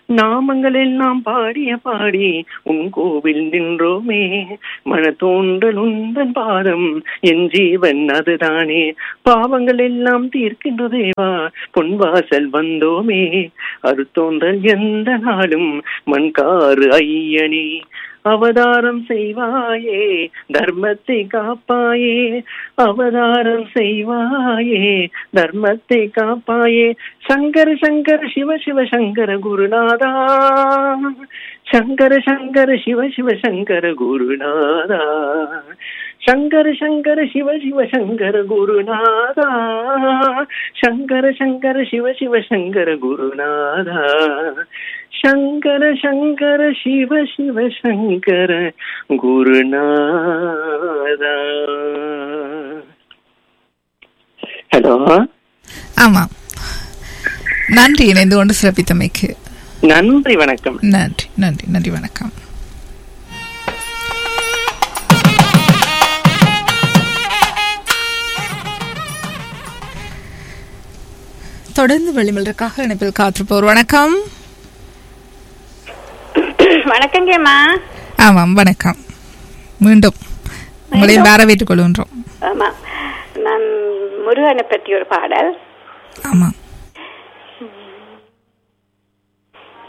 நாமங்கள் எல்லாம் பாடிய பாடி உன் கோவில் நின்றோமே மன தோன்றல் உந்தன் பாதம் என் ஜீவன் அதுதானே பாவங்கள் எல்லாம் தீர்க்கின்ற தேவா பொன்வாசல் வந்தோமே அருத்தோன்றல் எந்த நாளும் மண்காறு ஐயனே அவதாரம் செய்வாயே தர்மத்தை காப்பாயே அவதாரம் செய்வாயே தர்மத்தை காப்பாயே சங்கர சங்கர சிவ சிவ சங்கர குருநாதா சங்கர சங்கர சிவ சிவ சங்கர குருநாதா சங்கர சங்கர சிவ சிவ சங்கர குருநாதா சங்கர சங்கர சிவ சிவ சங்கர குருநாதா சங்கர சங்கர சிவ சிவ சங்கர குருநாதா ஹலோ ஆமாம் நன்றி இணைந்து கொண்டு சிறப்பித்தமைக்கு நன்றி வணக்கம் நன்றி நன்றி நன்றி வணக்கம் தொடர்ந்து வெளிமலருக்காக இணைப்பில் காத்திருப்போர் வணக்கம் வணக்கங்கம்மா ஆமாம் வணக்கம் மீண்டும் உங்களை வரவேற்றுக் கொள்கின்றோம் ஆமா நான் முருகனை பற்றி ஒரு பாடல் ஆமாம்